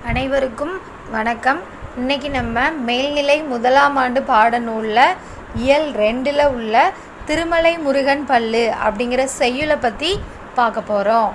அனைவருக்கும் வணக்கம் இன்னைக்கு நம்ம மேல்நிலை முதலாம் ஆண்டு பாடநூலில் இயல் ரெண்டில் உள்ள திருமலை முருகன் பல்லு அப்படிங்கிற செய்யுளை பற்றி பார்க்க போகிறோம்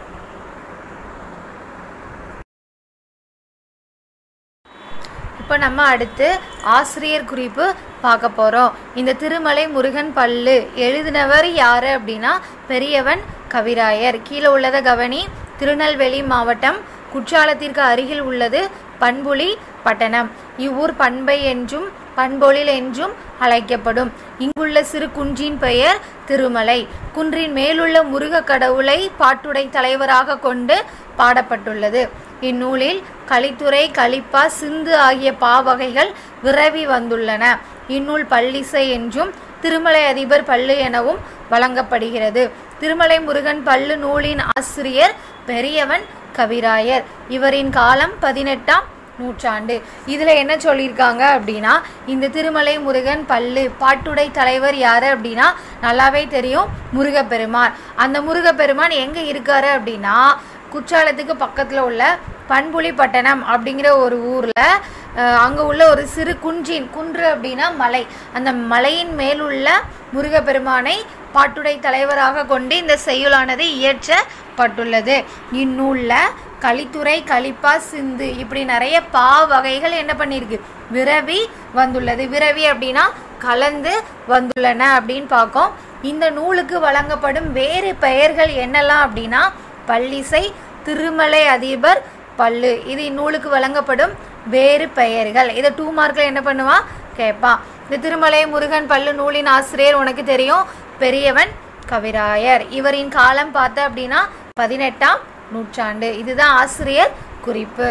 இப்போ நம்ம அடுத்து ஆசிரியர் குறிப்பு பார்க்க போகிறோம் இந்த திருமலை முருகன் பல்லு எழுதினவர் யார் அப்படின்னா பெரியவன் கவிராயர் கீழே உள்ளத கவனி திருநெல்வேலி மாவட்டம் குற்றாலத்திற்கு அருகில் உள்ளது பண்புலி பட்டணம் இவ்வூர் பண்பை என்றும் பண்பொழில் என்றும் அழைக்கப்படும் இங்குள்ள சிறு குன்றின் பெயர் திருமலை குன்றின் மேலுள்ள முருக கடவுளை பாட்டுடை தலைவராக கொண்டு பாடப்பட்டுள்ளது இந்நூலில் கலித்துறை கலிப்பா சிந்து ஆகிய பாவகைகள் விரவி வந்துள்ளன இந்நூல் பல்லிசை என்றும் திருமலை அதிபர் பல்லு எனவும் வழங்கப்படுகிறது திருமலை முருகன் பல்லு நூலின் ஆசிரியர் பெரியவன் கவிராயர் இவரின் காலம் பதினெட்டாம் நூற்றாண்டு இதில் என்ன சொல்லியிருக்காங்க அப்படின்னா இந்த திருமலை முருகன் பல்லு பாட்டுடை தலைவர் யார் அப்படின்னா நல்லாவே தெரியும் முருகப்பெருமான் அந்த முருகப்பெருமான் எங்கே இருக்காரு அப்படின்னா குற்றாலத்துக்கு பக்கத்தில் உள்ள பண்புலி பட்டணம் அப்படிங்கிற ஒரு ஊரில் அங்கே உள்ள ஒரு சிறு குன்றின் குன்று அப்படின்னா மலை அந்த மலையின் மேலுள்ள முருகப்பெருமானை பாட்டுடை தலைவராக கொண்டு இந்த செய்யுளானது இயற்றப்பட்டுள்ளது இந்நூலில் கலித்துறை கலிப்பா சிந்து இப்படி நிறைய பா வகைகள் என்ன பண்ணியிருக்கு விரவி வந்துள்ளது விரவி அப்படின்னா கலந்து வந்துள்ளன அப்படின்னு பார்க்கோம் இந்த நூலுக்கு வழங்கப்படும் வேறு பெயர்கள் என்னெல்லாம் அப்படின்னா பள்ளிசை திருமலை அதிபர் பல்லு இது இந்நூலுக்கு வழங்கப்படும் வேறு பெயர்கள் இதை டூ மார்க்கில் என்ன பண்ணுவான் கேட்பான் இந்த திருமலை முருகன் பல்லு நூலின் ஆசிரியர் உனக்கு தெரியும் பெரியவன் கவிராயர் இவரின் காலம் பார்த்த அப்படின்னா பதினெட்டாம் நூற்றாண்டு இதுதான் ஆசிரியர் குறிப்பு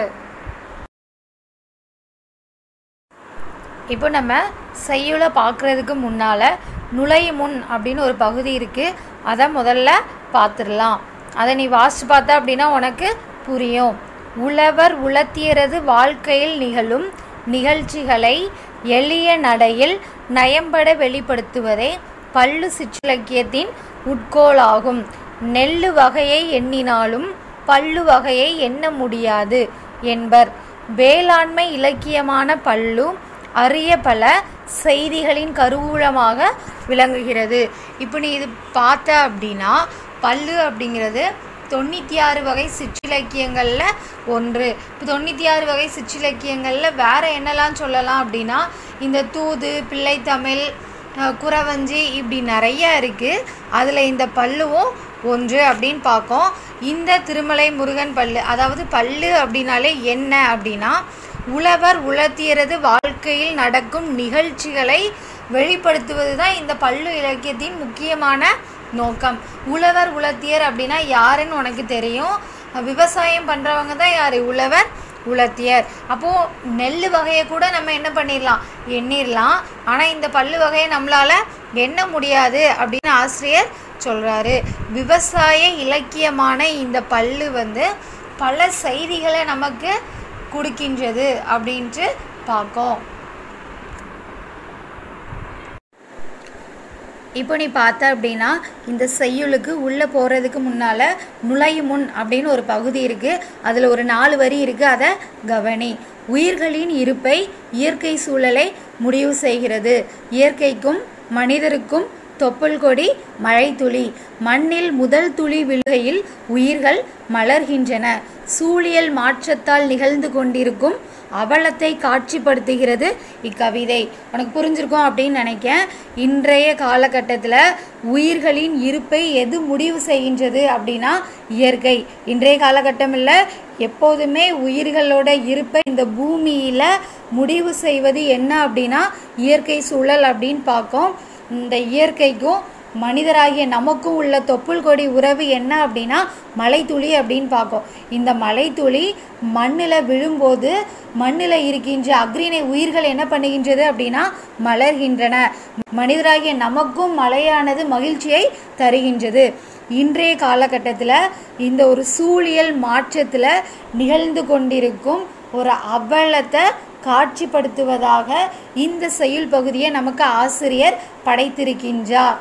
இப்போ நம்ம செய்யுளை பார்க்குறதுக்கு முன்னால் நுழையும் முன் அப்படின்னு ஒரு பகுதி இருக்குது அதை முதல்ல பார்த்துடலாம் அதை நீ வாசித்து பார்த்தா அப்படின்னா உனக்கு புரியும் உழவர் உளத்தியரது வாழ்க்கையில் நிகழும் நிகழ்ச்சிகளை எளிய நடையில் நயம்பட வெளிப்படுத்துவதே பல்லு சிற்றிலக்கியத்தின் உட்கோளாகும் நெல்லு வகையை எண்ணினாலும் பல்லு வகையை எண்ண முடியாது என்பர் வேளாண்மை இலக்கியமான பல்லு அரிய பல செய்திகளின் கருவூலமாக விளங்குகிறது இப்போ நீ இது பார்த்த அப்படின்னா பல்லு அப்படிங்கிறது தொண்ணூற்றி ஆறு வகை சிற்றிலக்கியங்களில் ஒன்று இப்போ தொண்ணூற்றி ஆறு வகை சிற்றிலக்கியங்களில் வேறு என்னெல்லாம் சொல்லலாம் அப்படின்னா இந்த தூது பிள்ளைத்தமிழ் குறவஞ்சி இப்படி நிறைய இருக்குது அதில் இந்த பல்லுவும் ஒன்று அப்படின்னு பார்க்கோம் இந்த திருமலை முருகன் பல்லு அதாவது பல்லு அப்படின்னாலே என்ன அப்படின்னா உழவர் உலர்த்தியரது வாழ்க்கையில் நடக்கும் நிகழ்ச்சிகளை வெளிப்படுத்துவது தான் இந்த பல்லு இலக்கியத்தின் முக்கியமான நோக்கம் உழவர் உலர்த்தியர் அப்படின்னா யாருன்னு உனக்கு தெரியும் விவசாயம் பண்ணுறவங்க தான் யார் உழவர் உலர்த்தியர் அப்போது நெல் வகையை கூட நம்ம என்ன பண்ணிடலாம் எண்ணிடலாம் ஆனால் இந்த பல்லு வகையை நம்மளால் எண்ண முடியாது அப்படின்னு ஆசிரியர் சொல்கிறாரு விவசாய இலக்கியமான இந்த பல்லு வந்து பல செய்திகளை நமக்கு கொடுக்கின்றது அப்படின்ட்டு பார்க்கோம் இப்போ நீ பார்த்த அப்படின்னா இந்த செய்யுளுக்கு உள்ளே போகிறதுக்கு முன்னால் நுழையும் முன் அப்படின்னு ஒரு பகுதி இருக்குது அதில் ஒரு நாலு வரி இருக்குது அதை கவனி உயிர்களின் இருப்பை இயற்கை சூழலை முடிவு செய்கிறது இயற்கைக்கும் மனிதருக்கும் தொப்புள் கொடி மழை துளி மண்ணில் முதல் துளி விழுகையில் உயிர்கள் மலர்கின்றன சூழியல் மாற்றத்தால் நிகழ்ந்து கொண்டிருக்கும் அவலத்தை காட்சிப்படுத்துகிறது இக்கவிதை உனக்கு புரிஞ்சிருக்கும் அப்படின்னு நினைக்கேன் இன்றைய காலகட்டத்தில் உயிர்களின் இருப்பை எது முடிவு செய்கின்றது அப்படின்னா இயற்கை இன்றைய காலகட்டம் இல்லை எப்போதுமே உயிர்களோட இருப்பை இந்த பூமியில் முடிவு செய்வது என்ன அப்படின்னா இயற்கை சூழல் அப்படின்னு பார்க்கோம் இந்த இயற்கைக்கும் மனிதராகிய நமக்கும் உள்ள தொப்புள் கொடி உறவு என்ன அப்படின்னா மலைத்துளி அப்படின்னு பார்ப்போம் இந்த மலைத்துளி மண்ணில் விழும்போது மண்ணில் இருக்கின்ற அக்ரிணை உயிர்கள் என்ன பண்ணுகின்றது அப்படின்னா மலர்கின்றன மனிதராகிய நமக்கும் மழையானது மகிழ்ச்சியை தருகின்றது இன்றைய காலகட்டத்தில் இந்த ஒரு சூழியல் மாற்றத்தில் நிகழ்ந்து கொண்டிருக்கும் ஒரு அவலத்தை காட்சிப்படுத்துவதாக இந்த செயல் பகுதியை நமக்கு ஆசிரியர் படைத்திருக்கின்றார்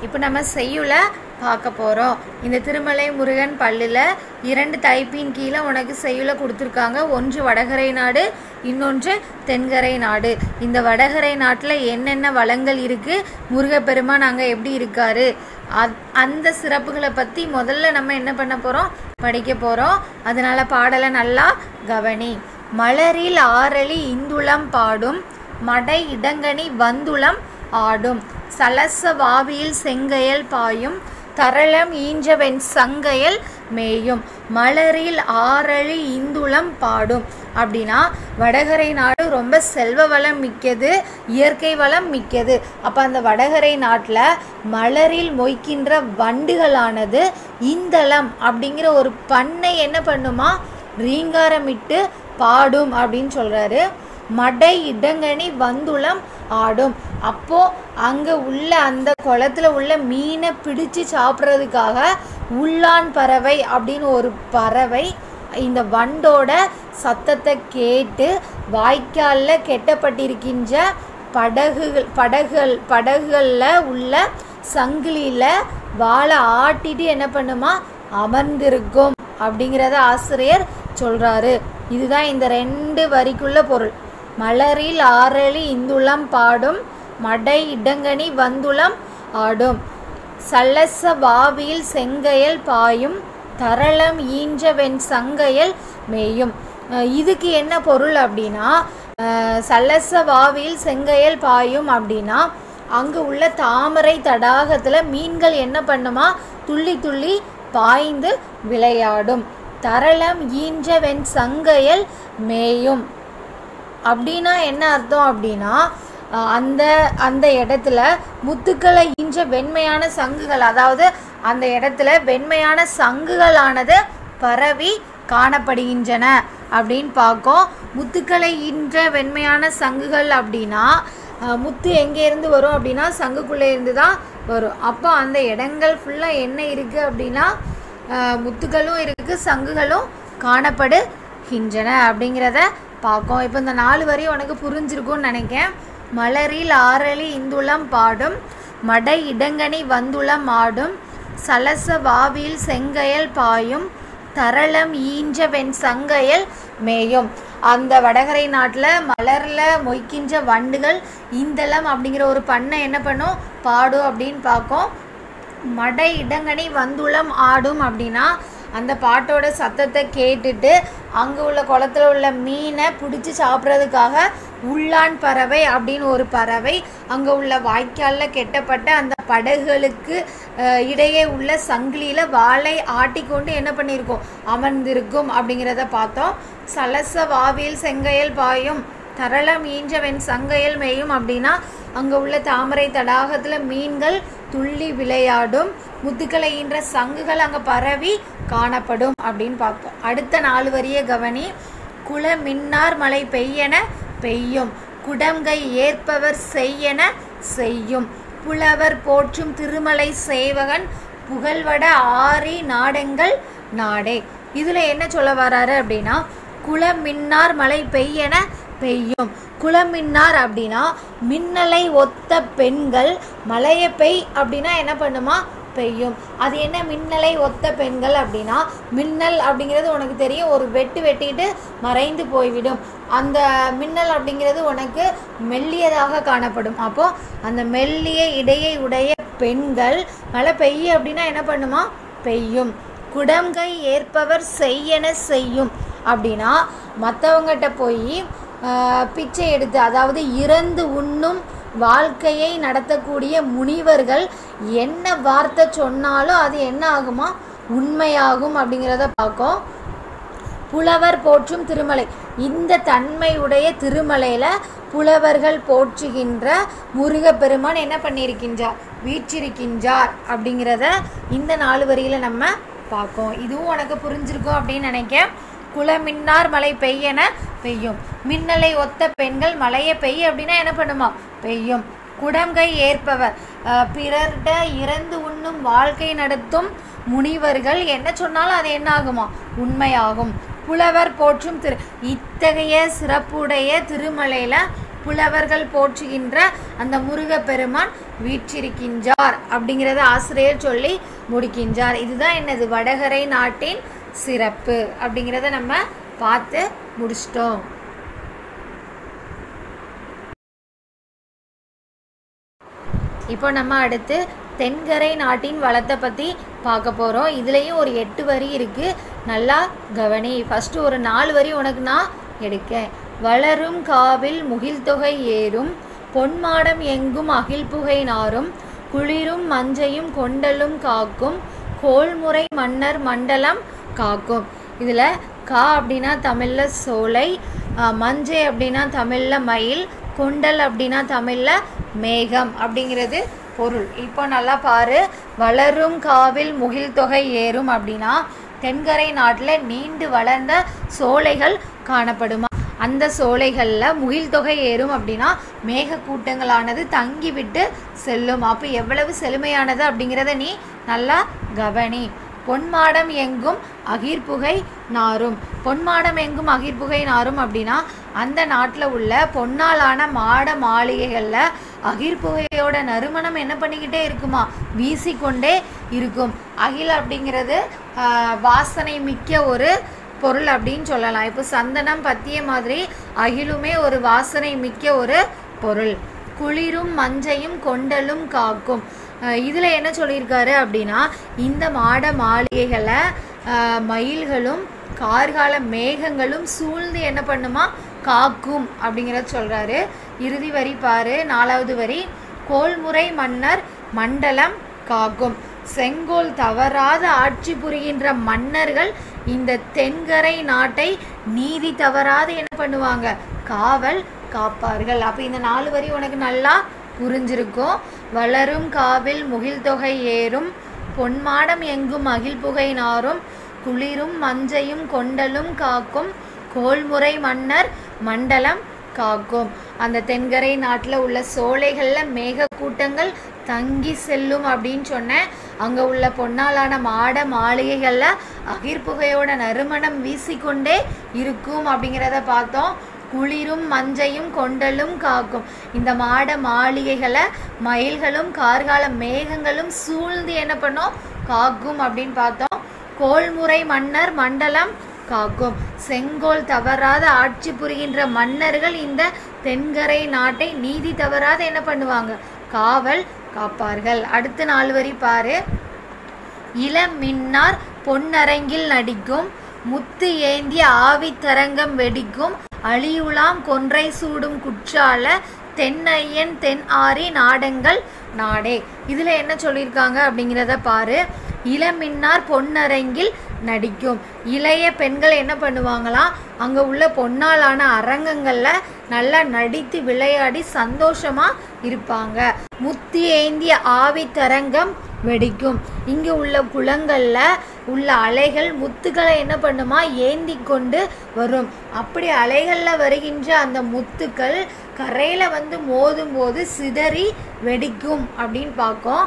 இப்போ நம்ம செய்யுளை பார்க்க போகிறோம் இந்த திருமலை முருகன் பல்லில் இரண்டு தலைப்பின் கீழே உனக்கு செய்யுளை கொடுத்துருக்காங்க ஒன்று வடகரை நாடு இன்னொன்று தென்கரை நாடு இந்த வடகரை நாட்டில் என்னென்ன வளங்கள் இருக்குது முருகப்பெருமான் அங்கே எப்படி இருக்காரு அத் அந்த சிறப்புகளை பற்றி முதல்ல நம்ம என்ன பண்ண போகிறோம் படிக்க போகிறோம் அதனால பாடலை நல்லா கவனி மலரில் ஆரளி இந்துளம் பாடும் மடை இடங்கனி வந்துளம் ஆடும் சலச வாவியில் செங்கையல் பாயும் தரளம் ஈஞ்சவென் சங்கையல் மேயும் மலரில் ஆரளி இந்துளம் பாடும் அப்படின்னா வடகரை நாடு ரொம்ப செல்வ வளம் மிக்கது இயற்கை வளம் மிக்கது அப்போ அந்த வடகரை நாட்டில் மலரில் மொய்க்கின்ற வண்டுகளானது இந்தளம் அப்படிங்கிற ஒரு பண்ணை என்ன பண்ணுமா ரீங்காரமிட்டு பாடும் அப்படின்னு சொல்கிறாரு மடை இடங்கனி வந்துளம் ஆடும் அப்போ அங்கே உள்ள அந்த குளத்துல உள்ள மீனை பிடிச்சு சாப்பிட்றதுக்காக உள்ளான் பறவை அப்படின்னு ஒரு பறவை இந்த வண்டோட சத்தத்தை கேட்டு வாய்க்காலில் கெட்டப்பட்டிருக்கின்ற படகுகள் படகுகள் படகுகளில் உள்ள சங்கிலியில் வாழை ஆட்டிட்டு என்ன பண்ணுமா அமர்ந்திருக்கும் அப்படிங்கிறத ஆசிரியர் சொல்கிறாரு இதுதான் இந்த ரெண்டு வரிக்குள்ள பொருள் மலரில் ஆரளி இந்துளம் பாடும் மடை இடங்கனி வந்துளம் ஆடும் சல்லச வாவியில் செங்கையல் பாயும் தரளம் ஈஞ்சவென் சங்கையல் மேயும் இதுக்கு என்ன பொருள் அப்படின்னா சல்லச வாவியில் செங்கையல் பாயும் அப்படின்னா அங்கே உள்ள தாமரை தடாகத்தில் மீன்கள் என்ன பண்ணுமா துள்ளி துள்ளி பாய்ந்து விளையாடும் தரளம் ஈஞ்சவென் சங்கையல் மேயும் அப்படின்னா என்ன அர்த்தம் அப்படின்னா அந்த அந்த இடத்துல முத்துக்களை ஈஞ்ச வெண்மையான சங்குகள் அதாவது அந்த இடத்துல வெண்மையான சங்குகளானது பரவி காணப்படுகின்றன அப்படின்னு பார்க்கும் முத்துக்களை ஈன்ற வெண்மையான சங்குகள் அப்படின்னா முத்து எங்கேருந்து வரும் அப்படின்னா சங்குக்குள்ளே இருந்து தான் வரும் அப்போ அந்த இடங்கள் ஃபுல்லாக என்ன இருக்குது அப்படின்னா முத்துக்களும் இருக்குது சங்குகளும் காணப்படுகின்றன அப்படிங்கிறத பார்க்கும் இப்போ இந்த நாலு வரி உனக்கு புரிஞ்சிருக்கும்னு நினைக்கிறேன் மலரில் ஆரளி இந்துளம் பாடும் மடை இடங்கனி வந்துளம் ஆடும் சலச வாவியில் செங்கையல் பாயும் தரளம் ஈஞ்ச வெண் சங்கையல் மேயும் அந்த வடகரை நாட்டில் மலரில் மொய்க்கின்ற வண்டுகள் இந்தளம் அப்படிங்கிற ஒரு பண்ணை என்ன பண்ணும் பாடும் அப்படின்னு பார்க்கும் மடை இடங்கனி வந்துளம் ஆடும் அப்படின்னா அந்த பாட்டோட சத்தத்தை கேட்டுட்டு அங்கே உள்ள குளத்துல உள்ள மீனை பிடிச்சி சாப்பிட்றதுக்காக உள்ளான் பறவை அப்படின்னு ஒரு பறவை அங்கே உள்ள வாய்க்காலில் கெட்டப்பட்ட அந்த படகுகளுக்கு இடையே உள்ள சங்கிலியில் வாளை ஆட்டிக்கொண்டு என்ன பண்ணியிருக்கோம் அமர்ந்திருக்கும் அப்படிங்கிறத பார்த்தோம் சலச வாவியில் செங்கையல் பாயும் தரளம் ஈஞ்சவன் சங்கையல் மேயும் அப்படின்னா அங்கே உள்ள தாமரை தடாகத்தில் மீன்கள் துள்ளி விளையாடும் முத்துக்களை ஈன்ற சங்குகள் அங்கே பரவி காணப்படும் அப்படின்னு பார்ப்போம் அடுத்த நாலு வரிய கவனி குல மின்னார் மழை பெய்யன பெய்யும் குடங்கை ஏற்பவர் செய்யன செய்யும் புலவர் போற்றும் திருமலை சேவகன் புகழ்வட ஆரி நாடெங்கள் நாடே இதில் என்ன சொல்ல வராரு அப்படின்னா குளமின்னார் மழை பெய்யன பெய்யும் குளமின்னார் அப்படின்னா மின்னலை ஒத்த பெண்கள் மழையை பெய் அப்படின்னா என்ன பண்ணுமா பெய்யும் அது என்ன மின்னலை ஒத்த பெண்கள் அப்படின்னா மின்னல் அப்படிங்கிறது உனக்கு தெரியும் ஒரு வெட்டு வெட்டிட்டு மறைந்து போய்விடும் அந்த மின்னல் அப்படிங்கிறது உனக்கு மெல்லியதாக காணப்படும் அப்போ அந்த மெல்லிய இடையை உடைய பெண்கள் மழை பெய்ய அப்படின்னா என்ன பண்ணுமா பெய்யும் குடங்கை ஏற்பவர் செய்யன செய்யும் அப்படின்னா மற்றவங்ககிட்ட போய் பிச்சை எடுத்து அதாவது இறந்து உண்ணும் வாழ்க்கையை நடத்தக்கூடிய முனிவர்கள் என்ன வார்த்தை சொன்னாலும் அது என்ன ஆகுமா உண்மையாகும் அப்படிங்கிறத பார்க்கும் புலவர் போற்றும் திருமலை இந்த தன்மையுடைய திருமலையில் புலவர்கள் போற்றுகின்ற முருகப்பெருமான் என்ன பண்ணியிருக்கின்றார் வீற்றிருக்கின்றார் அப்படிங்கிறத இந்த நாலு வரியில் நம்ம பார்க்கோம் இதுவும் உனக்கு புரிஞ்சிருக்கும் அப்படின்னு நினைக்கிறேன் குளமின்னார் மழை பெய்யன பெய்யும் மின்னலை ஒத்த பெண்கள் மழையை பெய்ய அப்படின்னா என்ன பண்ணுமா பெய்யும் குடங்கை ஏற்பவர் பிறர்கிட்ட இறந்து உண்ணும் வாழ்க்கை நடத்தும் முனிவர்கள் என்ன சொன்னாலும் அது என்ன ஆகுமா உண்மையாகும் புலவர் போற்றும் திரு இத்தகைய சிறப்புடைய திருமலையில் புலவர்கள் போற்றுகின்ற அந்த முருகப்பெருமான் வீற்றிருக்கின்றார் அப்படிங்கிறத ஆசிரியர் சொல்லி முடிக்கின்றார் இதுதான் என்னது வடகரை நாட்டின் சிறப்பு அப்படிங்கிறத நம்ம பார்த்து முடிச்சிட்டோம் இப்போ நம்ம அடுத்து தென்கரை நாட்டின் வளத்தை பற்றி பார்க்க போகிறோம் இதுலேயும் ஒரு எட்டு வரி இருக்குது நல்லா கவனி ஃபஸ்ட்டு ஒரு நாலு வரி உனக்கு நான் எடுக்கேன் வளரும் காவில் முகில் தொகை ஏறும் பொன்மாடம் எங்கும் அகில் புகை நாரும் குளிரும் மஞ்சையும் கொண்டலும் காக்கும் கோல்முறை மன்னர் மண்டலம் காக்கும் இதில் கா அப்படின்னா தமிழில் சோலை ஆ, மஞ்சை அப்படின்னா தமிழில் மயில் கொண்டல் அப்படின்னா தமிழில் மேகம் அப்படிங்கிறது பொருள் இப்போ நல்லா பாரு வளரும் காவில் முகில் தொகை ஏறும் அப்படின்னா தென்கரை நாட்டில் நீண்டு வளர்ந்த சோலைகள் காணப்படுமா அந்த சோலைகளில் முகில் தொகை ஏறும் அப்படின்னா மேக கூட்டங்களானது தங்கி விட்டு செல்லும் அப்போ எவ்வளவு செழுமையானது அப்படிங்கிறத நீ நல்லா கவனி பொன்மாடம் எங்கும் அகிர்புகை நாரும் பொன்மாடம் எங்கும் அகிர்புகை நாரும் அப்படின்னா அந்த நாட்டில் உள்ள பொன்னாலான மாட மாளிகைகளில் அகிர்புகையோட நறுமணம் என்ன பண்ணிக்கிட்டே இருக்குமா வீசிக்கொண்டே இருக்கும் அகில் அப்படிங்கிறது ஆஹ், வாசனை மிக்க ஒரு பொருள் அப்படின்னு சொல்லலாம் இப்போ சந்தனம் பத்திய மாதிரி அகிலுமே ஒரு வாசனை மிக்க ஒரு பொருள் குளிரும் மஞ்சையும் கொண்டலும் காக்கும் அஹ் இதுல என்ன சொல்லியிருக்காரு அப்படின்னா இந்த மாட மாளிகைகளை அஹ், மயில்களும் கார்கால மேகங்களும் சூழ்ந்து என்ன பண்ணுமா காக்கும் அப்படிங்கிறத சொல்றாரு இறுதி வரி பாரு நாலாவது வரி கோல்முறை மன்னர் மண்டலம் காக்கும் செங்கோல் தவறாத ஆட்சி புரிகின்ற மன்னர்கள் இந்த தென்கரை நாட்டை நீதி தவறாது என்ன பண்ணுவாங்க காவல் காப்பார்கள் அப்போ இந்த நாலு வரி உனக்கு நல்லா புரிஞ்சிருக்கும் வளரும் காவில் முகில் தொகை ஏறும் பொன்மாடம் எங்கும் அகில் புகை நாரும் குளிரும் மஞ்சையும் கொண்டலும் காக்கும் கோல்முறை மன்னர் மண்டலம் காக்கும் அந்த தென்கரை நாட்டில் உள்ள சோலைகளில் மேக கூட்டங்கள் தங்கி செல்லும் அப்படின்னு சொன்னேன் அங்கே உள்ள பொன்னாலான மாட மாளிகைகளில் அகிர்புகையோட நறுமணம் வீசிக்கொண்டே இருக்கும் அப்படிங்கிறத பார்த்தோம் குளிரும் மஞ்சையும் கொண்டலும் காக்கும் இந்த மாட மாளிகைகளை மயில்களும் கார்கால மேகங்களும் சூழ்ந்து என்ன பண்ணும் காக்கும் அப்படின்னு பார்த்தோம் கோல்முறை மன்னர் மண்டலம் காக்கும் செங்கோல் தவறாத ஆட்சி புரிகின்ற மன்னர்கள் இந்த தென்கரை நாட்டை நீதி தவறாத என்ன பண்ணுவாங்க காவல் காப்பார்கள் அடுத்த நாலு வரி பாரு இளம் மின்னார் பொன்னரங்கில் நடிக்கும் முத்து ஏந்திய ஆவித்தரங்கம் வெடிக்கும் அழியுலாம் கொன்றை சூடும் குற்றால தென்னையன் தென் ஆரி நாடங்கள் நாடே இதுல என்ன சொல்லியிருக்காங்க அப்படிங்கிறத பாரு இளமின்னார் பொன்னரங்கில் நடிக்கும் இளைய பெண்கள் என்ன பண்ணுவாங்களாம் அங்க உள்ள பொன்னாலான அரங்கங்கள்ல நல்லா நடித்து விளையாடி சந்தோஷமா இருப்பாங்க முத்தி ஏந்திய ஆவி தரங்கம் வெடிக்கும் இங்க உள்ள குளங்கள்ல உள்ள அலைகள் முத்துக்களை என்ன பண்ணுமா ஏந்தி கொண்டு வரும் அப்படி அலைகள்ல வருகின்ற அந்த முத்துக்கள் கரையில வந்து மோதும் போது சிதறி வெடிக்கும் அப்படின்னு பார்க்கோம்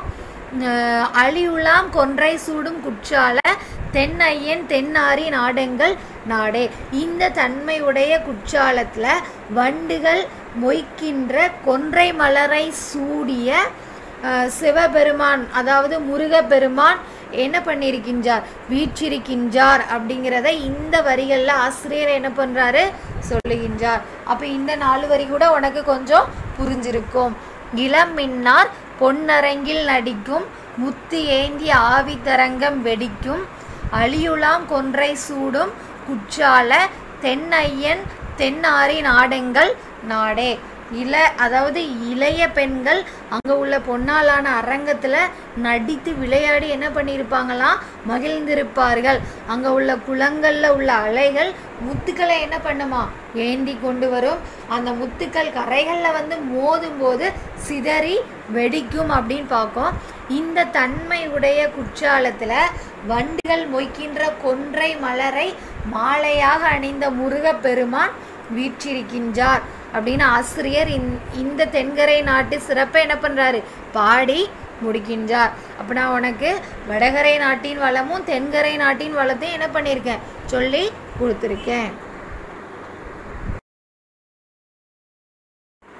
அஹ் அழியுலாம் கொன்றை சூடும் குற்றால தென்னையன் தென்னாரி நாடங்கள் நாடே இந்த தன்மையுடைய குற்றாலத்துல வண்டுகள் மொய்க்கின்ற கொன்றை மலரை சூடிய அஹ், சிவபெருமான் அதாவது முருகப்பெருமான் என்ன பண்ணியிருக்கின்றார் வீற்றிருக்கின்றார் அப்படிங்கிறத இந்த வரிகளில் ஆசிரியர் என்ன பண்றாரு சொல்லுகின்றார் அப்ப இந்த நாலு வரி கூட உனக்கு கொஞ்சம் புரிஞ்சிருக்கும் இளம் மின்னார் பொன்னரங்கில் நடிக்கும் முத்து ஏந்திய ஆவித்தரங்கம் வெடிக்கும் அழியுலாம் கொன்றை சூடும் குற்றால தென்னையன் தென்னாரி நாடெங்கள் நாடே இள அதாவது இளைய பெண்கள் அங்க உள்ள பொன்னாலான அரங்கத்துல நடித்து விளையாடி என்ன பண்ணியிருப்பாங்களாம் மகிழ்ந்திருப்பார்கள் அங்க உள்ள குளங்கள்ல உள்ள அலைகள் முத்துக்களை என்ன பண்ணுமா ஏந்தி கொண்டு வரும் அந்த முத்துக்கள் கரைகள்ல வந்து மோதும் போது சிதறி வெடிக்கும் அப்படின்னு பார்க்கோம் இந்த தன்மை உடைய குற்றாலத்துல வண்டுகள் மொய்க்கின்ற கொன்றை மலரை மாலையாக அணிந்த முருகப்பெருமான் வீற்றிருக்கின்றார் அப்படின்னு ஆசிரியர் இந்த- இந்த தென்கரை நாட்டு சிறப்பை என்ன பண்றாரு பாடி முடிக்கின்றார் அப்ப நான் உனக்கு வடகரை நாட்டின் வளமும் தென்கரை நாட்டின் வளத்தையும் என்ன பண்ணியிருக்கேன் சொல்லி கொடுத்துருக்கேன்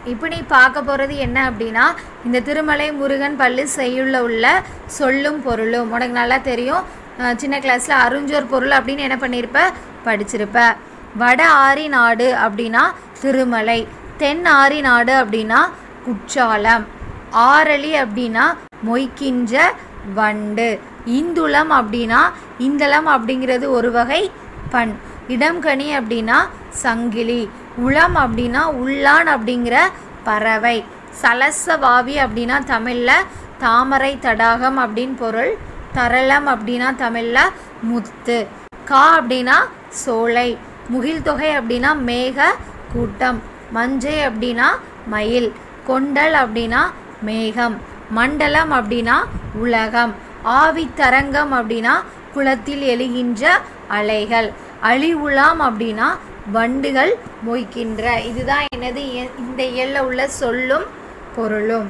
இப்போ நீ பார்க்க போகிறது என்ன அப்படின்னா இந்த திருமலை முருகன் பள்ளி செய்யுள்ள உள்ள சொல்லும் பொருளும் உனக்கு நல்லா தெரியும் அஹ் சின்ன கிளாஸில் அருஞ்சோர் பொருள் அப்படின்னு என்ன பண்ணியிருப்ப படிச்சிருப்ப வட ஆரி நாடு அப்படின்னா திருமலை தென் ஆரி நாடு அப்படின்னா குற்றாலம் ஆரளி அப்படின்னா மொய்க்கின்ற வண்டு இந்துளம் அப்படின்னா இந்தளம் அப்படிங்கிறது ஒரு வகை பண் இடம்கனி அப்படின்னா சங்கிலி உளம் அப்படின்னா உள்ளான் அப்படிங்கிற பறவை சலசவாவி அப்படின்னா தமிழில் தாமரை தடாகம் அப்படின்னு பொருள் தரளம் அப்படின்னா தமிழில் முத்து கா அப்படின்னா சோலை முகில் தொகை அப்படின்னா மேக கூட்டம் மஞ்சை அப்படின்னா மயில் கொண்டல் அப்படின்னா மேகம் மண்டலம் அப்படின்னா உலகம் ஆவித்தரங்கம் அப்படின்னா குளத்தில் எழுகின்ற அலைகள் அழிவுலாம் அப்படின்னா வண்டுகள் மொய்க்கின்ற இதுதான் என்னது இய- இந்த இயல்ல உள்ள சொல்லும் பொருளும்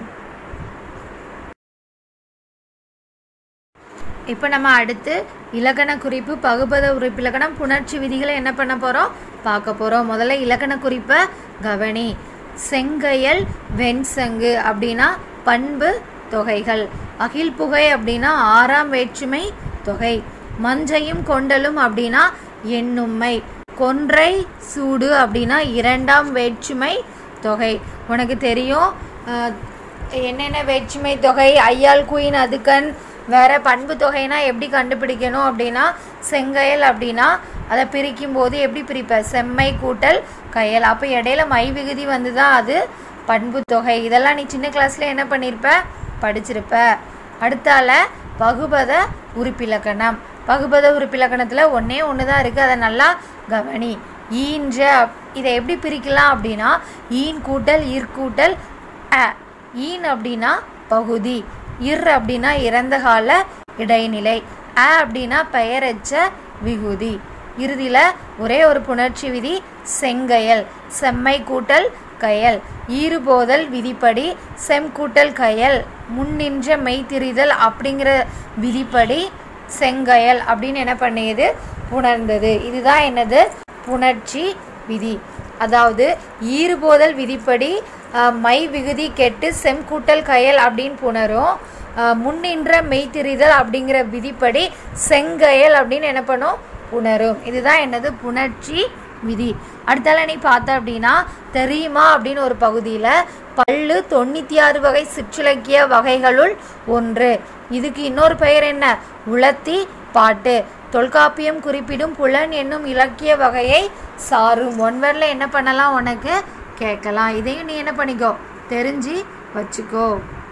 இப்போ நம்ம அடுத்து இலக்கண குறிப்பு பகுபத உறுப்பிலக்கணம் புணர்ச்சி விதிகளை என்ன பண்ண போகிறோம் பார்க்க போகிறோம் முதல்ல இலக்கண குறிப்பை கவனி செங்கையல் வெண்சங்கு அப்படின்னா பண்பு தொகைகள் அகில் புகை அப்படின்னா ஆறாம் வேற்றுமை தொகை மஞ்சையும் கொண்டலும் அப்படின்னா எண்ணும்மை கொன்றை சூடு அப்படின்னா இரண்டாம் வேற்றுமை தொகை உனக்கு தெரியும் அஹ், என்னென்ன வேற்றுமை தொகை ஐயாள் குயின் அதுக்கன் வேற பண்பு தொகைனா எப்படி கண்டுபிடிக்கணும் அப்படின்னா செங்கயல் அப்படின்னா அதை பிரிக்கும் போது எப்படி பிரிப்ப செம்மை கூட்டல் கயல் அப்போ இடையில மை விகுதி வந்து தான் அது பண்பு தொகை இதெல்லாம் நீ சின்ன கிளாஸ்ல என்ன பண்ணியிருப்ப படிச்சிருப்ப அடுத்தால பகுபத உறுப்பிலக்கணம் பகுபத உறுப்பிலக்கணத்தில் ஒன்றே ஒன்று தான் இருக்குது அதை நல்லா கவனி ஈன்ற இதை எப்படி பிரிக்கலாம் அப்படின்னா ஈன் கூட்டல் இற்கூட்டல் அ ஈன் அப்படின்னா பகுதி இர் அப்படின்னா இறந்த கால இடைநிலை அ அப்படின்னா பெயரச்ச விகுதி இறுதியில் ஒரே ஒரு புணர்ச்சி விதி செங்கயல் செம்மை கூட்டல் கயல் ஈறுபோதல் விதிப்படி செம் கூட்டல் கயல் முன்னின்ற மெய்த்திரிதல் அப்படிங்கிற விதிப்படி செங்கயல் அப்படின்னு என்ன பண்ணியது புணர்ந்தது இதுதான் என்னது புணர்ச்சி விதி அதாவது ஈறுபோதல் விதிப்படி அஹ், மை விகுதி கெட்டு செம் கூட்டல் கயல் அப்படின்னு புணரும் அஹ், முன்னின்ற மெய்த்திரிதல் அப்படிங்கிற விதிப்படி செங்கயல் அப்படின்னு என்ன பண்ணும் புணரும் இதுதான் என்னது புணர்ச்சி விதி அடுத்தால நீ பார்த்த அப்படின்னா தெரியுமா அப்படின்னு ஒரு பகுதியில் பல்லு தொண்ணூற்றி ஆறு வகை சிற்றிலக்கிய வகைகளுள் ஒன்று இதுக்கு இன்னொரு பெயர் என்ன உலத்தி பாட்டு தொல்காப்பியம் குறிப்பிடும் புலன் என்னும் இலக்கிய வகையை சாரும் ஒன்வரில் என்ன பண்ணலாம் உனக்கு கேட்கலாம் இதையும் நீ என்ன பண்ணிக்கோ தெரிஞ்சு வச்சுக்கோ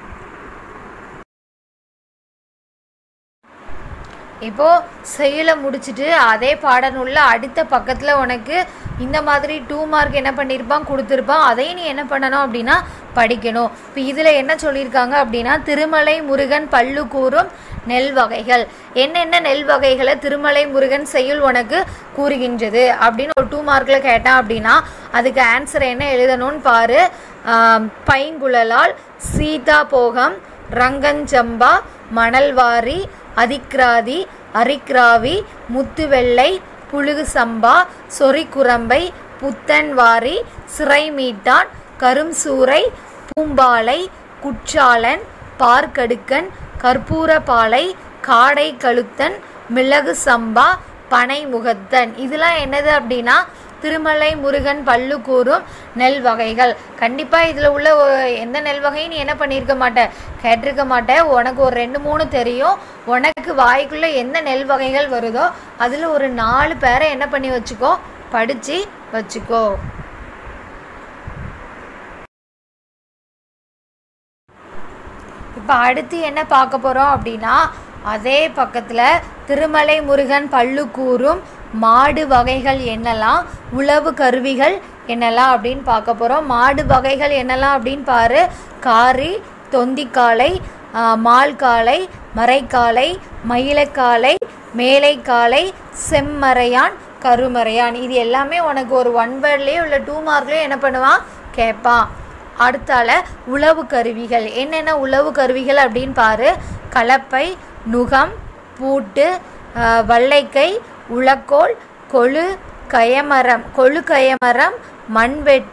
இப்போ செயலை முடிச்சுட்டு அதே பாடநூல்ல அடுத்த பக்கத்தில் உனக்கு இந்த மாதிரி டூ மார்க் என்ன பண்ணியிருப்பான் கொடுத்துருப்பான் அதையும் நீ என்ன பண்ணணும் அப்படின்னா படிக்கணும் இப்போ இதில் என்ன சொல்லியிருக்காங்க அப்படின்னா திருமலை முருகன் பல்லு கூறும் நெல் வகைகள் என்னென்ன நெல் வகைகளை திருமலை முருகன் செய்யுள் உனக்கு கூறுகின்றது அப்படின்னு ஒரு டூ மார்க்கில் கேட்டான் அப்படின்னா அதுக்கு ஆன்சர் என்ன எழுதணும்னு பாரு ஆம், பைங்குழலால் சீதா போகம் ரங்கஞ்சம்பா மணல்வாரி அதிக்ராதி அரிக்ராவி முத்துவெள்ளை புழுகு சம்பா சொறிக்குரம்பை புத்தன்வாரி சிறைமீட்டான் கரும்சூரை பூம்பாலை குற்றாலன் பார்க்கடுக்கன் கற்பூரபாலை காடை கழுத்தன் மிளகு சம்பா பனை முகத்தன் இதெல்லாம் என்னது அப்படின்னா திருமலை முருகன் பல்லு கூறும் நெல் வகைகள் கண்டிப்பாக இதில் உள்ள ஒ- எந்த நெல் வகையும் நீ என்ன பண்ணியிருக்க மாட்ட கேட்டிருக்க மாட்ட உனக்கு ஒரு ரெண்டு மூணு தெரியும் உனக்கு வாய்க்குள்ளே எந்த நெல் வகைகள் வருதோ அதில் ஒரு நாலு பேரை என்ன பண்ணி வச்சுக்கோ படித்து வச்சுக்கோ இப்போ அடுத்து என்ன பார்க்க போகிறோம் அப்படின்னா அதே பக்கத்தில் திருமலை முருகன் பல்லு கூறும் மாடு வகைகள் என்னெல்லாம் உழவு கருவிகள் என்னெல்லாம் அப்படின்னு பார்க்க போகிறோம் மாடு வகைகள் என்னெல்லாம் அப்படின்னு பாரு காரி தொந்திக்காலை ஆ, மால்காலை மரைக்காலை மயிலைக்காலை மேலைக்காலை செம்மறையான் கருமறையான் இது எல்லாமே உனக்கு ஒரு ஒன் வேர்ட்லேயே உள்ள டூ மார்க்லேயே என்ன பண்ணுவான் கேட்பான் அடுத்தால உழவு கருவிகள் என்னென்ன உழவு கருவிகள் அப்படின்னு பாரு கலப்பை நுகம் பூட்டு ஆஹ், வல்லைக்கை உலக்கோல் கொழு கயமரம் கொழு கயமரம் மண்வெட்டி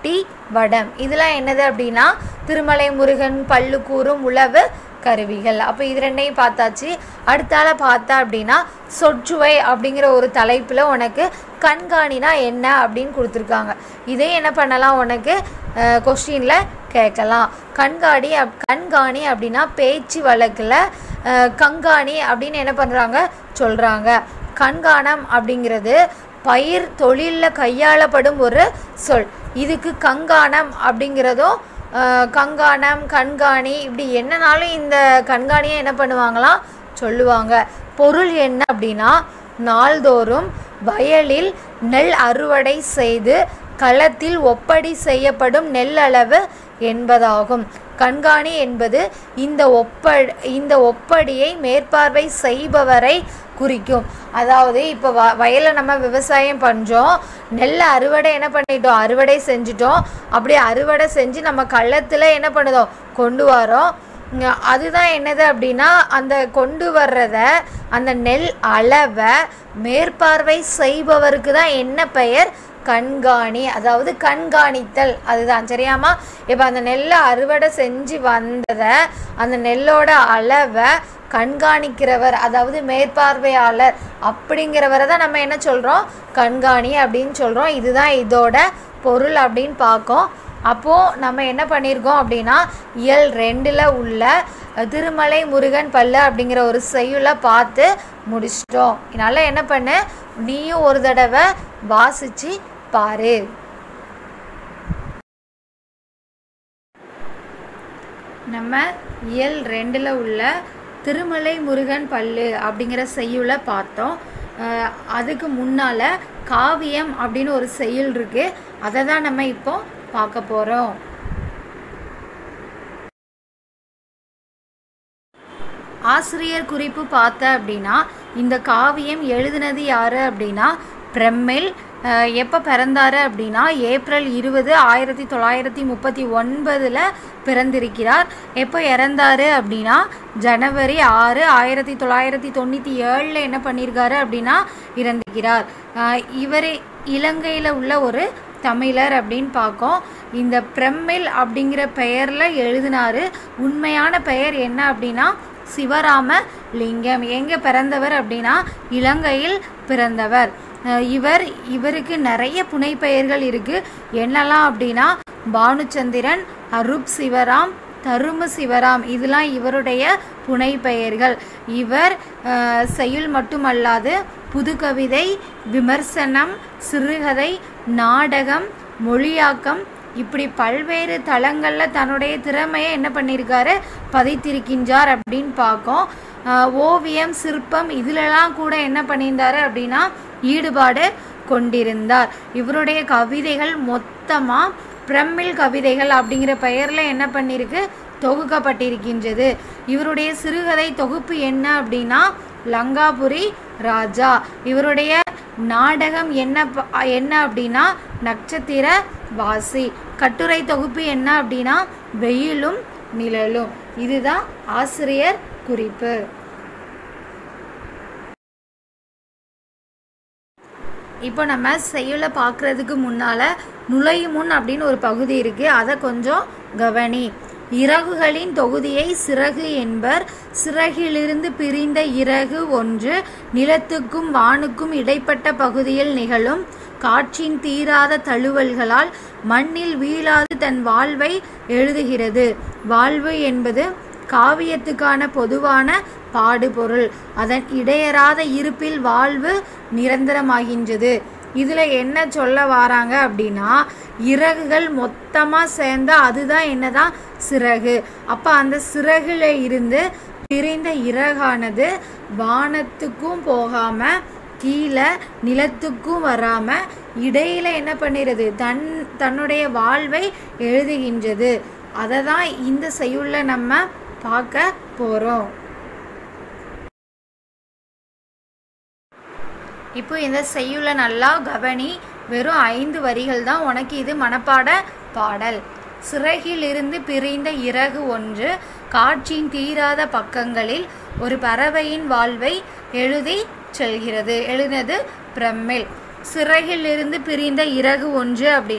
வடம் இதெல்லாம் என்னது அப்படின்னா திருமலை முருகன் பல்லு கூறும் உழவு கருவிகள் அப்போ இது ரெண்டையும் பார்த்தாச்சு அடுத்தால பார்த்தா அப்படின்னா சொற்சுவை அப்படிங்கிற ஒரு தலைப்பில் உனக்கு கண்காணினா என்ன அப்படின்னு கொடுத்துருக்காங்க இதே என்ன பண்ணலாம் உனக்கு கொஸ்டினில் கேட்கலாம் கண்காணி அப் கண்காணி அப்படின்னா பேச்சு வழக்கில் கண்காணி அப்படின்னு என்ன பண்ணுறாங்க சொல்கிறாங்க கண்காணம் அப்படிங்கிறது பயிர் தொழிலில் கையாளப்படும் ஒரு சொல் இதுக்கு கண்காணம் அப்படிங்கிறதும் அஹ், கண்காணம் கண்காணி இப்படி என்னனாலும் இந்த கண்காணியை என்ன பண்ணுவாங்களாம் சொல்லுவாங்க பொருள் என்ன அப்படின்னா நாள்தோறும் வயலில் நெல் அறுவடை செய்து களத்தில் ஒப்படை செய்யப்படும் நெல் அளவு என்பதாகும் கண்காணி என்பது இந்த ஒப்ப இந்த ஒப்படியை மேற்பார்வை செய்பவரை குறிக்கும் அதாவது இப்போ வ வயலில் நம்ம விவசாயம் பண்ணுறோம் நெல் அறுவடை என்ன பண்ணிட்டோம் அறுவடை செஞ்சிட்டோம் அப்படியே அறுவடை செஞ்சு நம்ம களத்தில் என்ன பண்ணுதோம் கொண்டு வரோம் இங்க அதுதான் என்னது அப்படின்னா அந்த கொண்டு வர்றத அந்த நெல் அளவை மேற்பார்வை செய்பவருக்கு தான் என்ன பெயர் கண்காணி அதாவது கண்காணித்தல் அதுதான் சரியாமா இப்போ அந்த நெல்லை அறுவடை செஞ்சு வந்ததை அந்த நெல்லோட அளவை கண்காணிக்கிறவர் அதாவது மேற்பார்வையாளர் அப்படிங்கிறவரை தான் நம்ம என்ன சொல்கிறோம் கண்காணி அப்படின்னு சொல்கிறோம் இதுதான் இதோட பொருள் அப்படின்னு பார்க்கோம் அப்போது நம்ம என்ன பண்ணியிருக்கோம் அப்படின்னா இயல் ரெண்டில் உள்ள திருமலை முருகன் பல்லு அப்படிங்கிற ஒரு செய்யுளை பார்த்து முடிச்சிட்டோம் இதனால் என்ன பண்ணு நீயும் ஒரு தடவை வாசித்து பாரு நம்ம இயல் ரெண்டில் உள்ள திருமலை முருகன் பல்லு அப்படிங்கிற செய்யுளை பார்த்தோம் அஹ் அதுக்கு முன்னால் காவியம் அப்படின்னு ஒரு செய்யுள் இருக்குது அதை தான் நம்ம இப்போ பார்க்க போகிறோம் ஆசிரியர் குறிப்பு பார்த்த அப்படின்னா இந்த காவியம் எழுதினது யார் அப்படின்னா பிரமிழ் அஹ் எப்போ பிறந்தாரு அப்படின்னா ஏப்ரல் இருபது ஆயிரத்தி தொள்ளாயிரத்தி முப்பத்தி ஒன்பதில் பிறந்திருக்கிறார் எப்போ இறந்தாரு அப்படின்னா ஜனவரி ஆறு ஆயிரத்தி தொள்ளாயிரத்தி தொண்ணூற்றி ஏழில் என்ன பண்ணியிருக்காரு அப்படின்னா இறந்திருக்கிறார் அஹ் இவர் இலங்கையில் உள்ள ஒரு தமிழர் அப்படின்னு பார்க்கோம் இந்த பிரமிழ் அப்படிங்கிற பெயரில் எழுதினாரு உண்மையான பெயர் என்ன அப்படின்னா சிவராம லிங்கம் எங்கே பிறந்தவர் அப்படின்னா இலங்கையில் பிறந்தவர் அஹ் இவர் இவருக்கு நிறைய புனைப்பெயர்கள் இருக்குது என்னெல்லாம் அப்படின்னா பானுச்சந்திரன் அருப் சிவராம் தரும சிவராம் இதெல்லாம் இவருடைய புனைப்பெயர்கள் இவர் அஹ், செய்யுள் மட்டுமல்லாது புதுக்கவிதை விமர்சனம் சிறுகதை நாடகம் மொழியாக்கம் இப்படி பல்வேறு தளங்களில் தன்னுடைய திறமையை என்ன பண்ணியிருக்காரு பதித்திருக்கின்றார் அப்படின்னு பார்க்கோம் ஆஹ் ஓவியம் சிற்பம் இதிலெல்லாம் கூட என்ன பண்ணியிருந்தாரு அப்படின்னா ஈடுபாடு கொண்டிருந்தார் இவருடைய கவிதைகள் மொத்தமாக பிரமிழ் கவிதைகள் அப்படிங்கிற பெயரில் என்ன பண்ணியிருக்கு தொகுக்கப்பட்டிருக்கின்றது இவருடைய சிறுகதை தொகுப்பு என்ன அப்படின்னா லங்காபுரி ராஜா இவருடைய நாடகம் என்ன ப- என்ன அப்படின்னா நட்சத்திர வாசி கட்டுரை தொகுப்பு என்ன அப்படின்னா வெயிலும் நிழலும் இதுதான் ஆசிரியர் குறிப்பு இப்போ நம்ம செய்யுளை பார்க்குறதுக்கு முன்னால் நுழையும் முன் அப்படின்னு ஒரு பகுதி இருக்குது அதை கொஞ்சம் கவனி இறகுகளின் தொகுதியை சிறகு என்பர் சிறகிலிருந்து பிரிந்த இறகு ஒன்று நிலத்துக்கும் வானுக்கும் இடைப்பட்ட பகுதியில் நிகழும் காற்றின் தீராத தழுவல்களால் மண்ணில் வீழாது தன் வாழ்வை எழுதுகிறது வாழ்வு என்பது காவியத்துக்கான பொதுவான பாடுபொருள் அதன் இடையறாத இருப்பில் வாழ்வு நிரந்தரமாகின்றது இதில் என்ன சொல்ல வராங்க அப்படின்னா இறகுகள் மொத்தமாக சேர்ந்தா அதுதான் என்னதான் சிறகு அப்போ அந்த சிறகுல இருந்து பிரிந்த இறகானது வானத்துக்கும் போகாமல் கீழே நிலத்துக்கும் வராமல் இடையில என்ன பண்ணிடுது தன் தன்னுடைய வாழ்வை எழுதுகின்றது அதை தான் இந்த செய்யுள்ள நம்ம பார்க்க போகிறோம் இப்போ இந்த செய்யுள்ள நல்லா கவனி வெறும் ஐந்து வரிகள் தான் உனக்கு இது மனப்பாட பாடல் சிறகிலிருந்து பிரிந்த இறகு ஒன்று காற்றின் தீராத பக்கங்களில் ஒரு பறவையின் வாழ்வை எழுதி செல்கிறது எழுதினது பிரமிழ் சிறகிலிருந்து பிரிந்த இறகு ஒன்று அப்படின்னா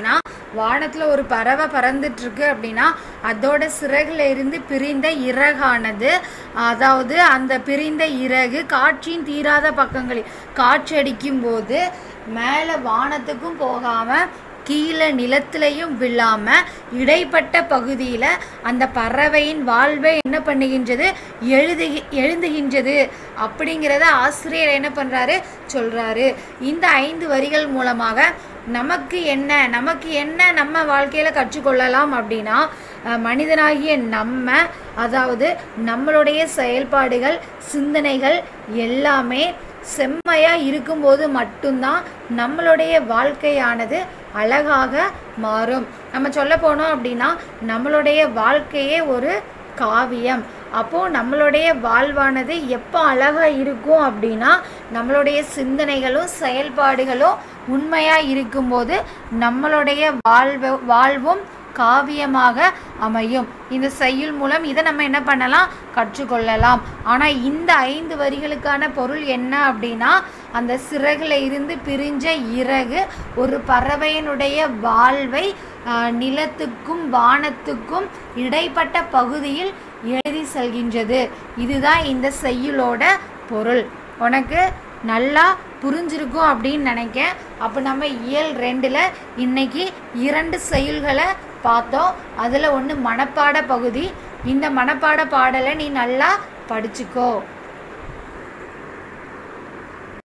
வானத்தில் ஒரு பறவை பறந்துட்டு இருக்கு அப்படின்னா அதோட சிறகுல இருந்து பிரிந்த இறகானது அதாவது அந்த பிரிந்த இறகு காற்றின் தீராத பக்கங்களில் காற்றடிக்கும் போது மேலே வானத்துக்கும் போகாமல் கீழே நிலத்திலையும் விழாம இடைப்பட்ட பகுதியில் அந்த பறவையின் வாழ்வை என்ன பண்ணுகின்றது எழுது எழுந்துகின்றது அப்படிங்கிறத ஆசிரியர் என்ன பண்ணுறாரு சொல்கிறாரு இந்த ஐந்து வரிகள் மூலமாக நமக்கு என்ன நமக்கு என்ன நம்ம வாழ்க்கையில் கற்றுக்கொள்ளலாம் அப்படின்னா அஹ், மனிதனாகிய நம்ம அதாவது நம்மளுடைய செயல்பாடுகள் சிந்தனைகள் எல்லாமே செம்மையா இருக்கும்போது மட்டும்தான் நம்மளுடைய வாழ்க்கையானது அழகாக மாறும் நம்ம சொல்ல போனோம் அப்படின்னா நம்மளுடைய வாழ்க்கையே ஒரு காவியம் அப்போ நம்மளுடைய வாழ்வானது எப்போ அழகா இருக்கும் அப்படின்னா நம்மளுடைய சிந்தனைகளும் செயல்பாடுகளும் உண்மையா இருக்கும்போது நம்மளுடைய வாழ்வு வாழ்வும் காவியமாக அமையும் இந்த செய்யுள் மூலம் இதை நம்ம என்ன பண்ணலாம் கற்றுக்கொள்ளலாம் ஆனால் இந்த ஐந்து வரிகளுக்கான பொருள் என்ன அப்படின்னா அந்த சிறகுல இருந்து பிரிஞ்ச இறகு ஒரு பறவையினுடைய வாழ்வை ஆஹ், நிலத்துக்கும் வானத்துக்கும் இடைப்பட்ட பகுதியில் எழுதி செல்கின்றது இதுதான் இந்த செய்யுளோட பொருள் உனக்கு நல்லா புரிஞ்சிருக்கும் அப்படின்னு நினைக்கேன் அப்போ நம்ம இயல் ரெண்டில் இன்னைக்கு இரண்டு செயல்களை பார்த்தோம் அதில் ஒன்று மனப்பாட பகுதி இந்த மனப்பாட பாடலை நீ நல்லா படிச்சுக்கோ